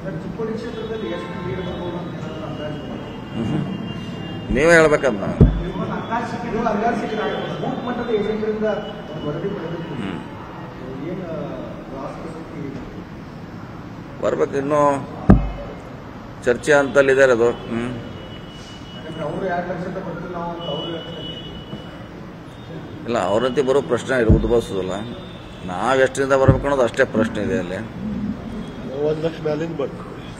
Sir Chikkodi ಕ್ಷೇತ್ರದಲ್ಲಿ ಎಷ್ಟು lead ಬರ್ಬೋದು ಅಂತ ಏನಾದ್ರು ಅಂದಾಜು ಹ್ಮ್. ನೀವೇ ಹೇಳ್ಬೇಕದ್ನ ನೀವು ಅಂದಾಜು ನೀವು ಅಂದಾಜು ಸಿಕ್ಕಿದ್ರೆ ಬೂತ್ ಮಟ್ಟದ ಏಜೆಂಟ್ರಿಂದ ಒಂದು ವರದಿ ಪಡೆದಿತ್ತು ಹ್ಮ್. ಏನು ಆಸ್ಪತ್ರೆ ಬರ್ಬೇಕು ಇನ್ನೂ ಚರ್ಚೆ ಅಂತಲ್ಲಿದ್ದಾರೆ ಅದು ಹ್ಮ್ ಯಾಕಂದ್ರೆ ಅವರು ಎರಡು ಲಕ್ಷದ ಬರ್ತಿಲ್ಲ ನಾವು ಅಂತ ಅವ್ರು ಹೇಳ್ತಾರೆ ಇಲ್ಲ ಅವರಂತೆ ಬರೋ ಪ್ರಶ್ನೆ ಇದು ಉದ್ಭವಿಸೋದಿಲ್ಲ ನಾವು ಎಷ್ಟರಿಂದ ಬರ್ಬೇಕು ಅನ್ನೋದು ಅಷ್ಟೇ ಪ್ರಶ್ನೆ ಇದೆ ಅಲ್ಲಿ ಒಂದು ಲಕ್ಷ ಮ್ಯಾಲಿಂದ ಬಟ್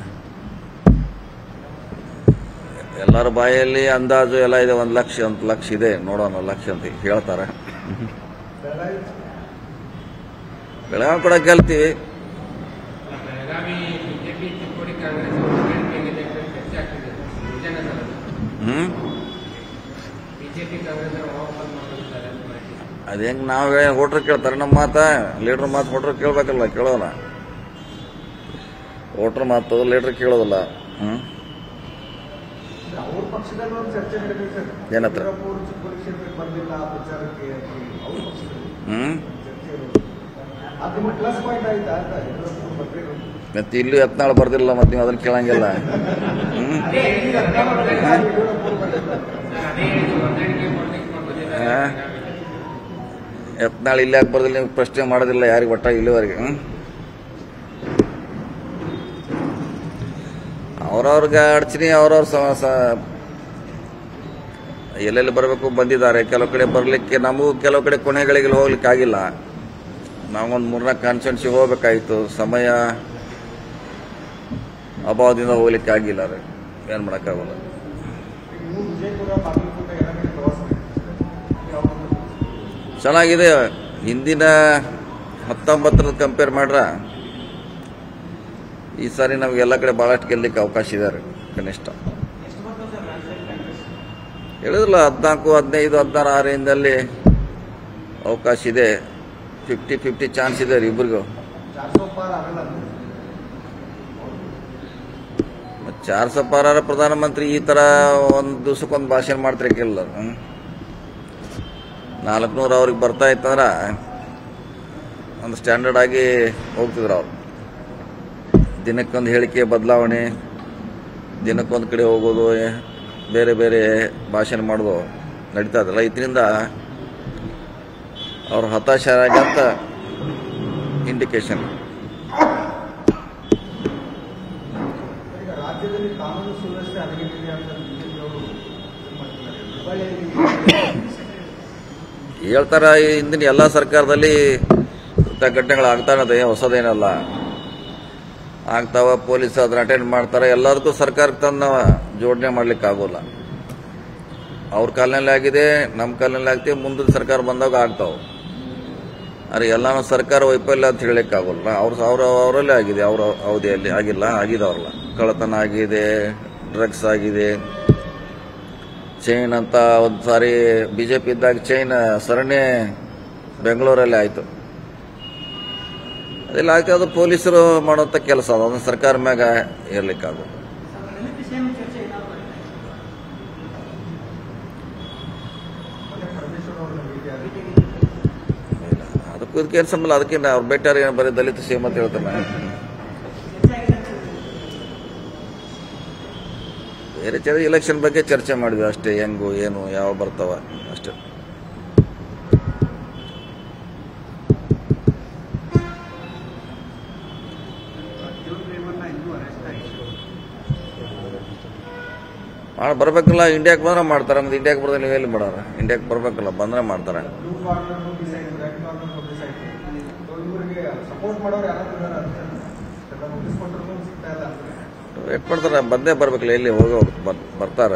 ಎಲ್ಲರ ಬಾಯಲ್ಲಿ ಅಂದಾಜು ಎಲ್ಲ ಇದೆ ಒಂದು ಲಕ್ಷ ಒಂದು ಲಕ್ಷ ಇದೆ ನೋಡೋಣ ಲಕ್ಷ ಅಂತ ಹೇಳ್ತಾರೆ ಬೆಳಗಾವಿ ಬೆಳಗಾವಿ ಕೂಡ ಗೆಲ್ತೀವಿ ಬೆಳಗಾವಿ ಬಿಜೆಪಿ ಚಿಕ್ಕೋಡಿ ಕಾಂಗ್ರೆಸ್ ಹೇಗಿದೆ ಚರ್ಚೆ ಆಗ್ತಿದೆ ವಿಜಯನಗರದಲ್ಲಿ ಹ್ಮ್ ಬಿಜೆಪಿ ಕಾಂಗ್ರೆಸ್ ಓಪನ್ ಮಾಡ್ತಿದ್ದಾರೆ ಅಂತ ಮಾಹಿತಿ ಅದು ಹೆಂಗೆ ನಾವು ವೋಟ್ರ್ ಕೇಳ್ತಾರೆ ನಮ್ಮ ಮಾತ ಲೀಡ್ರ್ ಮಾತು ವೋಟ್ರ್ ಕೇಳ್ಬೇಕಲ್ಲ ಕೇಳೋಲ್ಲ ವೋಟ್ರ್ ಮಾತು ಲೀಡ್ರ್ ಕೇಳೋದಿಲ್ಲ ಹ್ಮ್ ಅವ್ರ ಪಕ್ಷದಲ್ಲಿ ಒಂದು ಚರ್ಚೆ ನಡೀತಿದೆ ಸರ್ ಏನತ್ರ? ಯಡಿಯೂರಪ್ಪ ಅವರು ಚಿಕ್ಕೋಡಿ ಕ್ಷೇತ್ರಕ್ಕೆ ಬಂದಿಲ್ಲ ಆ ಪ್ರಚಾರಕ್ಕೆ ಅಂತ ಹೇಳಿ ಅವ್ರ ಪಕ್ಷದಲ್ಲಿ ಹ್ಮ್ ಚರ್ಚೆ ಇರೋದು ಅದು ನಿಮ್ಮ ಪ್ಲಸ್ ಪಾಯಿಂಟ್ ಆಯ್ತಾ ಅಂತ ಯಡಿಯೂರಪ್ಪ ಅವರು ಬರ್ತಿರೋದು ಮತ್ತೆ ಇಲ್ಲೂ ಯತ್ನಾಳ್ ಬರ್ದಿಲ್ಲ ಮತ್ತೆ ನೀವು ಅದನ್ನ ಕೇಳಂಗಿಲ್ಲ ಹ್ಮ್ ಅದೇ ಹೇಳಿದ್ರು ಹೊಂದಾಣಿಕೆ ಯಡಿಯೂರಪ್ಪ ಅವರು ಬಂದಿದ್ದಾರೆ ಅದೇ ಹೇಳಿದ್ರು ಹೊಂದಾಣಿಕೆ ಮಾಡ್ಲಿಕ್ಕೆ ಬಂದಿದ್ದಾರೆ ಹಾ. ಯತ್ನಾಳ್ ಇಲ್ಲಿ ಯಾಕೆ ಬರ್ದಿಲ್ಲ ನೀವು ಪ್ರಶ್ನೆ ಮಾಡೋದಿಲ್ಲ ಯಾರಿಗೆ ಒಟ್ಟ ಇಲ್ಲಿವರೆಗೆ ಹ್ಮ್ ಅವ್ರವ್ರಿಗೆ ಅಡಚಣೆ ಅವ್ರವ್ರ ಸ ಸ- ಎಲ್ಲೆಲ್ಲಿ ಬರಬೇಕು ಬಂದಿದ್ದಾರೆ ಕೆಲವು ಕಡೆ ಬರಲಿಕ್ಕೆ ನಮಗೂ ಕೆಲವು ಕಡೆ ಕೊನೆಗಳಿಗೆ ಹೋಗ್ಲಿಕ್ಕೆ ಆಗಿಲ್ಲ ನಾವೊಂದು ಮೂರ್ನಾಲ್ಕು ಕಾನ್ಸ್ಟಿಟ್ಯೂನ್ಸಿ ಹೋಗ್ಬೇಕಾಗಿತ್ತು ಸಮಯ ಅಭಾವದಿಂದ ಹೋಗ್ಲಿಕ್ಕೆ ಆಗಿಲ್ಲ ರೀ ಏನು ಮಾಡೋಕ್ಕಾಗಲ್ಲ ನೀವು ವಿಜಯಪುರ ಬಾಗಲಕೋಟೆ ಎಲ್ಲ ಕಡೆ ಪ್ರವಾಸ ಮಾಡಿದ್ದೀರಿ ಯಾವ ಒಂದು ಚೆನ್ನಾಗಿದೆ ಹಿಂದಿನ ಹತ್ತೊಂಬತ್ತರ ಕಂಪೇರ್ ಮಾಡ್ರ ಈ ಸಾರಿ ನಮ್ಗೆ ಎಲ್ಲ ಕಡೆ ಭಾಳಷ್ಟು ಗೆಲ್ಲಕ್ಕೆ ಅವಕಾಶ ಇದೆ ರೀ ಕನಿಷ್ಠ ಹೇಳಿದ್ರಲ್ಲ ಹದಿನಾಲ್ಕು ಹದಿನೈದು ಹದಿನಾರು ಆ ರೇಂಜಲ್ಲಿ ಅವಕಾಶ ಇದೆ ಫಿಫ್ಟಿ ಫಿಫ್ಟಿ ಚಾನ್ಸ್ ಇದೆ ರೀ ಇಬ್ರಿಗೂ ಚಾರ್ ಸौ ಪಾರ್ ಆಗಲ್ಲ ಅಂದ್ರೆ ಮತ್ತು ಚಾರ್ ಸಪಾರ ಪ್ರಧಾನಮಂತ್ರಿ ಈ ಥರ ಒಂದು ದಿವ್ಸಕ್ಕೊಂದು ಭಾಷಣ ಮಾಡ್ತಿರಕ್ಕಿಲ್ಲ ನಾಲ್ಕುನೂರು ಅವ್ರಿಗೆ ಬರ್ತಾ ಇತ್ತಂದ್ರೆ ಒಂದು ಸ್ಟ್ಯಾಂಡರ್ಡ್ ಆಗಿ ಹೋಗ್ತಿದ್ರು ಅವ್ರು ದಿನಕ್ಕೊಂದು ಹೇಳಿಕೆ ಬದಲಾವಣೆ ದಿನಕ್ಕೊಂದು ಕಡೆ ಹೋಗೋದು ಏ- ಬೇರೆ ಬೇರೆ ಭಾಷಣ ಮಾಡೋದು ನಡೀತಾ ಇದ್ದಲ್ಲ ಇದರಿಂದ ಅವ್ರು ಹತಾಶರಾಗಿ ಅಂತ ಇಂಡಿಕೇಶನ್ ಈಗ ರಾಜ್ಯದಲ್ಲಿ ಕಾನೂನು ಸುವ್ಯವಸ್ಥೆ ಹದಗೆಟ್ಟಿದೆ ಅಂತ ಬಿಜೆಪಿ ಅವರು ಇದು ಮಾಡ್ತಿದ್ದಾರೆ ಹುಬ್ಬಳ್ಳಿಯಲ್ಲಿ ಹೇಳ್ತಾರ ಈ ಹಿಂದಿನ ಎಲ್ಲ ಸರ್ಕಾರದಲ್ಲಿ ಇಂಥ ಘಟನೆಗಳು ಆಗ್ತಾನದೆ ಹೊಸದೇನಲ್ಲ ಆಗ್ತಾವ ಪೊಲೀಸ್ ಅದನ್ನ ಅಟೆಂಡ್ ಮಾಡ್ತಾರೆ ಎಲ್ಲದಕ್ಕೂ ಸರ್ಕಾರಕ್ಕೆ ತಂದು ಜೋಡಣೆ ಮಾಡ್ಲಿಕ್ಕೆ ಆಗೋಲ್ಲ ಅವ್ರ ಕಾಲದಲ್ಲಿ ಆಗಿದೆ ನಮ್ಮ ಕಾಲದಲ್ಲಿ ಆಗ್ತೀವಿ ಮುಂದಿನ ಸರ್ಕಾರ ಬಂದಾಗ ಆಗ್ತಾವ ಆದರೆ ಎಲ್ಲಾನು ಸರ್ಕಾರ ವೈಫಲ್ಯ ಅಂತ ಹೇಳಲಿಕ್ಕೆ ಆಗೋಲ್ಲ ಅವ್ರ ಅವ್ರ ಅವರಲ್ಲೇ ಆಗಿದೆ ಅವ್ರ ಅವಧಿಯಲ್ಲಿ ಆಗಿಲ್ಲ ಆಗಿದವ್ರಲ್ಲ ಕಳ್ಳತನ ಆಗಿದೆ ಡ್ರಗ್ಸ್ ಆಗಿದೆ ಚೈನ್ ಅಂತ ಒಂದು ಸಾರಿ ಬಿ ಜೆ ಪಿ ಇದ್ದಾಗ ಚೈನ್ ಸರಣಿ ಬೆಂಗಳೂರಲ್ಲೇ ಆಯಿತು ಅದೆಲ್ಲ ಆಯ್ತು ಅದು ಪೊಲೀಸರು ಮಾಡುವಂಥ ಕೆಲಸ ಅದು ಅದನ್ನ ಸರ್ಕಾರ ಮ್ಯಾಗ ಇರ್ಲಿಕ್ಕಾಗೋದು ಮೊನ್ನೆ ಪರಮೇಶ್ವರ್ ಅವರನ್ನ ಭೇಟಿಯಾಗಿ ಇಲ್ಲ. ಅದಕ್ಕೂ ಇದಕ್ಕೆ ಏನು ಸಂಬಂಧ ಅದಕ್ಕೆ ಅವ್ರು ಬೆಟ್ಟರ್ ಏನು ಬರೀ ದಲಿತ ಸೇಮ್ ಅಂತ ಹೇಳ್ತಾರೆ ಬೇರೆ ಚರ್ಚೆ ಇಲೆಕ್ಷನ್ ಬಗ್ಗೆ ಚರ್ಚೆ ಮಾಡಿದ್ವಿ ಅಷ್ಟೇ ಹೆಂಗು ಏನು ಯಾವ ಬರ್ತಾವ ಅಷ್ಟೇ ಪ್ರಜ್ವಲ್ ರೇವಣ್ಣ ಇನ್ನೂ ಅರೆಸ್ಟ್ ಆಗಿದ್ರು ಮಾಡಿ ಬರ್ಬೇಕಲ್ಲ ಇಂಡಿಯಾಕ್ಕೆ ಬಂದ್ರೆ ಮಾಡ್ತಾರೆ ಮತ್ತೆ ಇಂಡಿಯಾಕ್ಕೆ ಬರ್ದ್ರೆ ನೀವು ಎಲ್ಲಿ ಮಾಡೋರು ಇಂಡಿಯಾಕ್ಕೆ ಬರ್ಬೇಕಲ್ಲ ಬಂದ್ರೆ ಮಾಡ್ತಾರೆ ಬ್ಲೂ ಕಾರ್ನರ್ ನೋಟಿಸ್ ಆಯ್ತು ರೆಡ್ ಕಾರ್ನರ್ ನೋಟಿಸ್ ಆಯ್ತು ಸೊ ಇವರಿಗೆ ಸಪೋರ್ಟ್ ಮಾಡೋರು ಯಾರಾದ್ರೂ ಇದಾರೆ ಅಂತ ಎಲ್ಲ ನೋಟಿಸ್ ಕೊಟ್ಟರು ಸಿಗ್ತಾ ಇಲ್ಲ ಅಂತ ವೇಟ್ ಮಾಡ್ತಾರೆ ಬಂದೇ ಬರ್ಬೇಕಲ್ಲ ಎಲ್ಲಿ ಹೋಗೋ ಬರ್- ಬರ್ತಾರೆ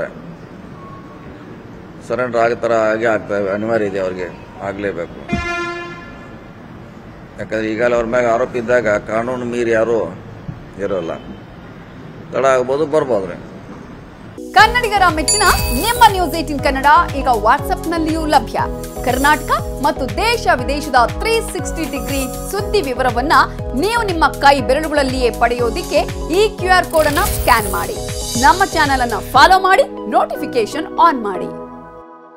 ಸರೆಂಡರ್ ಆಗ್ತಾರ ಹಾಗೆ ಆಗ್ತವೆ ಅನಿವಾರ್ಯ ಇದೆ ಅವ್ರಿಗೆ ಆಗಲೇಬೇಕು ಯಾಕಂದ್ರೆ ಈಗಲೇ ಅವ್ರ ಮ್ಯಾಗ ಆರೋಪ ಇದ್ದಾಗ ಕಾನೂನು ಮೀರಿ ಯಾರು ಇರೋಲ್ಲ ತಡ ಆಗ್ಬೋದು ಬರ್ಬೋದ್ರಿ ಕನ್ನಡಿಗರ ಮೆಚ್ಚಿನ ನಿಮ್ಮ ನ್ಯೂಸ್ ಏಟಿನ್ ಕನ್ನಡ ಈಗ ವಾಟ್ಸ್ಆಪ್ನಲ್ಲಿಯೂ ಲಭ್ಯ ಕರ್ನಾಟಕ ಮತ್ತು ದೇಶ ವಿದೇಶದ ತ್ರೀ ಸಿಕ್ಸ್ಟಿ ಡಿಗ್ರಿ ಸುದ್ದಿ ವಿವರವನ್ನ ನೀವು ನಿಮ್ಮ ಕೈ ಬೆರಳುಗಳಲ್ಲಿಯೇ ಪಡೆಯೋದಿಕ್ಕೆ ಈ ಕ್ಯೂ ಆರ್ ಕೋಡ್ ಅನ್ನ ಸ್ಕ್ಯಾನ್ ಮಾಡಿ ನಮ್ಮ ಚಾನೆಲ್ ಅನ್ನ ಫಾಲೋ ಮಾಡಿ ನೋಟಿಫಿಕೇಶನ್ ಆನ್ ಮಾಡಿ